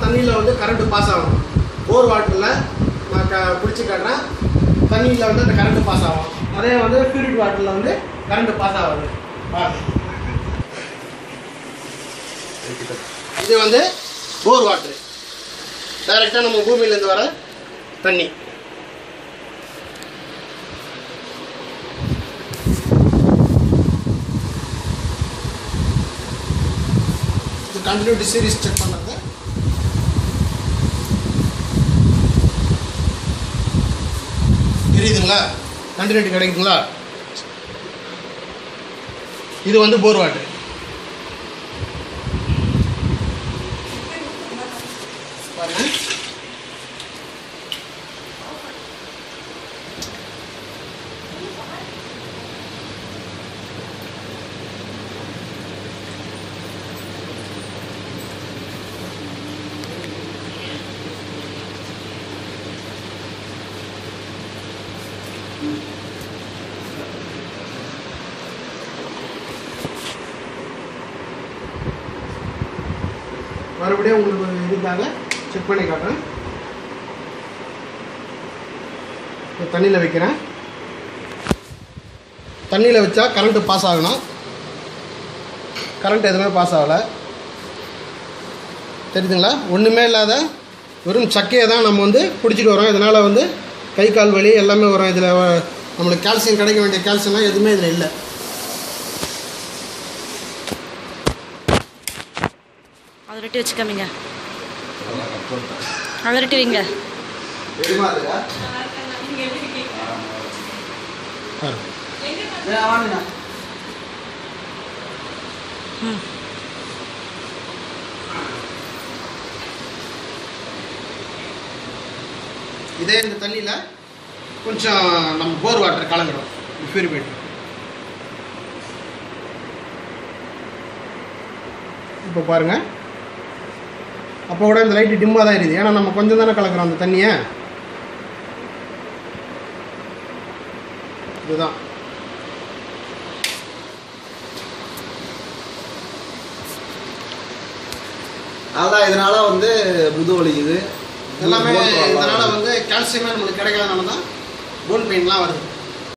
தண்ணியில் வந்து current pass ஆகும் போர் வாட்டரில் நான் க பிடிச்சி காட்டுறேன் தண்ணியில் வந்து அந்த கரண்ட் பாஸ் ஆகும் அதே வந்து பியூரிட் வாட்டரில் வந்து கரண்ட் பாஸ் ஆகாது பாருங்க. இது வந்து போர் வாட்டர் டைரெக்டாக நம்ம பூமியிலேருந்து வர தண்ணி இது கண்டினியூட்டி சீரிஸ் செக் பண்ணுறது தெரியுதுங்களா கண்டினியூட்டி கிடைக்குதுங்களா இது வந்து போர் வாட்டர் பாருங்க மறுபடியும் உங்களுக்கு இதுக்காக செக் பண்ணி காட்டுறேன் இப்போ தண்ணியில் வைக்கிறேன் தண்ணியில் வச்சா கரண்ட்டு பாஸ் ஆகணும் கரண்ட் எதுவுமே பாஸ் ஆகலை தெரியுதுங்களா ஒன்றுமே இல்லாத வெறும் சக்கையை தான் நம்ம வந்து பிடிச்சிட்டு வரோம் இதனால் வந்து கை கால் வலி எல்லாமே வரும் இதில் நம்மளுக்கு கால்சியம் கிடைக்க வேண்டிய கால்சியம்லாம் எதுவுமே இதில் இல்லை அதரட்டி வச்சுக்காமீங்க அதரட்டி வைங்க தெரியுமா அதுக்கா ம் இதே இந்த தண்ணியில் கொஞ்சம் நம்ம போர் வாட்டர் கலந்துடும் பியூரிஃபைட் இப்போ பாருங்க அப்போ கூட இந்த லைட்டு டிம்மாக தான் எரியுது ஏன்னா நம்ம கொஞ்சம் தானே கலக்குறோம் அந்த தண்ணியை இதுதான் அதான் இதனால வந்து முது வலிக்குது எல்லாமே மூட்டு வலி. இதனால் வந்து கால்சியமே நம்மளுக்கு கிடைக்காதனால தான் போன் பெயின்லாம் வருது